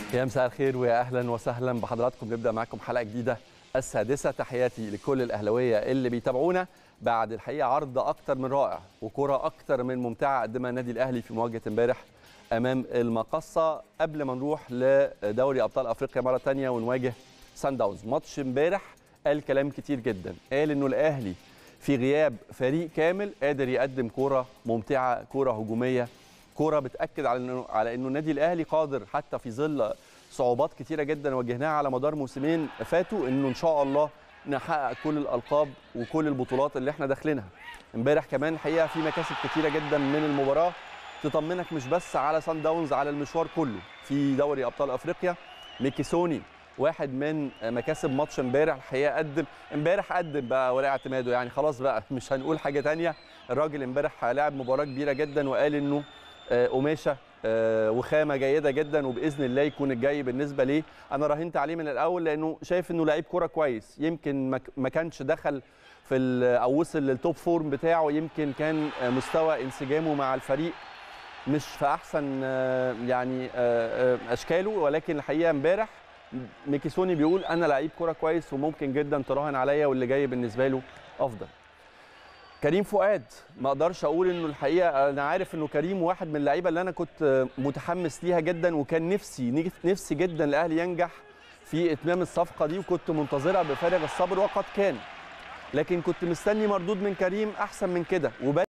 يا مساء الخير ويا اهلا وسهلا بحضراتكم نبدا معاكم حلقه جديده السادسه تحياتي لكل الاهلاويه اللي بيتابعونا بعد الحقيقه عرض اكتر من رائع وكره اكتر من ممتعه قدمها النادي الاهلي في مواجهه امبارح امام المقصه قبل ما نروح لدوري ابطال افريقيا مره ثانيه ونواجه سان داونز ماتش امبارح قال كلام كتير جدا قال انه الاهلي في غياب فريق كامل قادر يقدم كوره ممتعه كوره هجوميه كوره بتاكد على انه على انه النادي الاهلي قادر حتى في ظل صعوبات كتيره جدا واجهناها على مدار موسمين فاتوا انه ان شاء الله نحقق كل الالقاب وكل البطولات اللي احنا داخلينها امبارح كمان الحقيقه في مكاسب كتيره جدا من المباراه تطمنك مش بس على سان داونز على المشوار كله في دوري ابطال افريقيا ميكيسوني واحد من مكاسب ماتش امبارح الحقيقه قدم امبارح قدم بقى ولا اعتماده يعني خلاص بقى مش هنقول حاجه تانية الراجل امبارح لعب مباراه كبيره جدا وقال انه قماشه وخامه جيده جدا وباذن الله يكون الجاي بالنسبه ليه انا راهنت عليه من الاول لانه شايف انه لعيب كوره كويس يمكن ما كانش دخل في او وصل للتوب فورم بتاعه يمكن كان مستوى انسجامه مع الفريق مش في احسن يعني اشكاله ولكن الحقيقه امبارح ميكيسوني بيقول انا لعيب كوره كويس وممكن جدا تراهن عليا واللي جاي بالنسبه له افضل كريم فؤاد ما اقدرش اقول انه الحقيقه انا عارف انه كريم واحد من اللعيبه اللي انا كنت متحمس ليها جدا وكان نفسي نفسي جدا الاهلي ينجح في اتمام الصفقه دي وكنت منتظرها بفارغ الصبر وقد كان لكن كنت مستني مردود من كريم احسن من كده